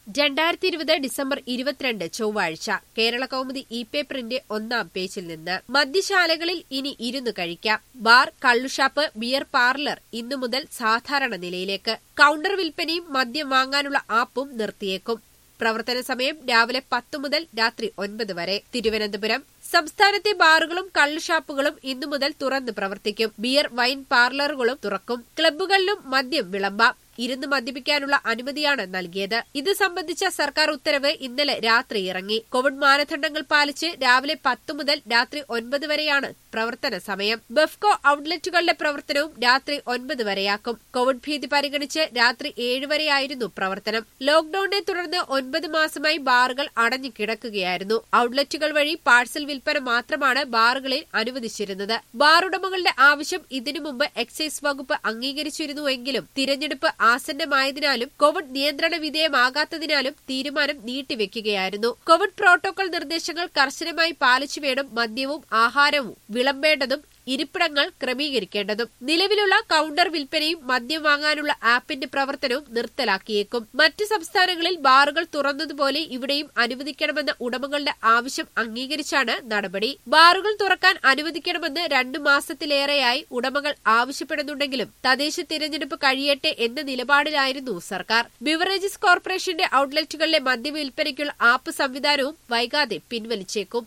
രണ്ടായിരത്തി ഇരുപത് ഡിസംബർ ഇരുപത്തിരണ്ട് ചൊവ്വാഴ്ച കേരള കൗമുദി ഇ പേപ്പറിന്റെ ഒന്നാം പേജിൽ നിന്ന് മദ്യശാലകളിൽ ഇനി ഇരുന്ന് കഴിക്കാം ബാർ കള്ളുഷാപ്പ് ബിയർ പാർലർ ഇന്നു മുതൽ സാധാരണ നിലയിലേക്ക് കൌണ്ടർ വിൽപ്പനയും മദ്യം വാങ്ങാനുള്ള ആപ്പും നിർത്തിയേക്കും പ്രവർത്തന സമയം രാവിലെ പത്തു മുതൽ രാത്രി ഒൻപത് വരെ തിരുവനന്തപുരം സംസ്ഥാനത്തെ ബാറുകളും കള്ളുഷാപ്പുകളും ഇന്നു മുതൽ തുറന്ന് പ്രവർത്തിക്കും ബിയർ വൈൻ പാർലറുകളും തുറക്കും ക്ലബ്ബുകളിലും മദ്യം വിളമ്പാം ഇരുന്ന് മദ്യപിക്കാനുള്ള അനുമതിയാണ് നൽകിയത് ഇത് സംബന്ധിച്ച സർക്കാർ ഉത്തരവ് ഇന്നലെ രാത്രി ഇറങ്ങി കോവിഡ് മാനദണ്ഡങ്ങൾ പാലിച്ച് രാവിലെ പത്തു മുതൽ രാത്രി ഒൻപത് വരെയാണ് പ്രവർത്തന സമയം ബെഫ്കോ ഔട്ട്ലെറ്റുകളുടെ പ്രവർത്തനവും രാത്രി ഒൻപത് വരെയാക്കും കോവിഡ് ഭീതി പരിഗണിച്ച് രാത്രി ഏഴ് വരെയായിരുന്നു പ്രവർത്തനം ലോക്ഡൌണിനെ തുടർന്ന് ഒൻപത് മാസമായി ബാറുകൾ അടഞ്ഞു കിടക്കുകയായിരുന്നു ഔട്ട്ലെറ്റുകൾ വഴി പാഴ്സൽ വിൽപ്പന മാത്രമാണ് ബാറുകളിൽ അനുവദിച്ചിരുന്നത് ബാർ ഉടമകളുടെ ആവശ്യം ഇതിനു മുമ്പ് എക്സൈസ് വകുപ്പ് അംഗീകരിച്ചിരുന്നുവെങ്കിലും തിരഞ്ഞെടുപ്പ് ആസന്നമായതിനാലും കോവിഡ് നിയന്ത്രണ വിധേയമാകാത്തതിനാലും തീരുമാനം നീട്ടിവെക്കുകയായിരുന്നു കോവിഡ് പ്രോട്ടോകോൾ നിർദ്ദേശങ്ങൾ കർശനമായി പാലിച്ചു വേണം മദ്യവും ആഹാരവും വിളമ്പേണ്ടതും ഇരിപ്പിടങ്ങൾ ക്രമീകരിക്കേണ്ടതും നിലവിലുള്ള കൌണ്ടർ വിൽപ്പനയും മദ്യം വാങ്ങാനുള്ള ആപ്പിന്റെ പ്രവർത്തനവും നിർത്തലാക്കിയേക്കും മറ്റ് സംസ്ഥാനങ്ങളിൽ ബാറുകൾ തുറന്നതുപോലെ ഇവിടെയും അനുവദിക്കണമെന്ന ഉടമകളുടെ ആവശ്യം അംഗീകരിച്ചാണ് നടപടി ബാറുകൾ തുറക്കാൻ അനുവദിക്കണമെന്ന് രണ്ടു മാസത്തിലേറെയായി ഉടമകൾ ആവശ്യപ്പെടുന്നുണ്ടെങ്കിലും തദ്ദേശ തിരഞ്ഞെടുപ്പ് കഴിയട്ടെ എന്ന നിലപാടിലായിരുന്നു സർക്കാർ ബിവറേജസ് കോർപ്പറേഷന്റെ ഔട്ട്ലെറ്റുകളിലെ മദ്യവിൽപ്പനയ്ക്കുള്ള ആപ്പ് സംവിധാനവും വൈകാതെ പിൻവലിച്ചേക്കും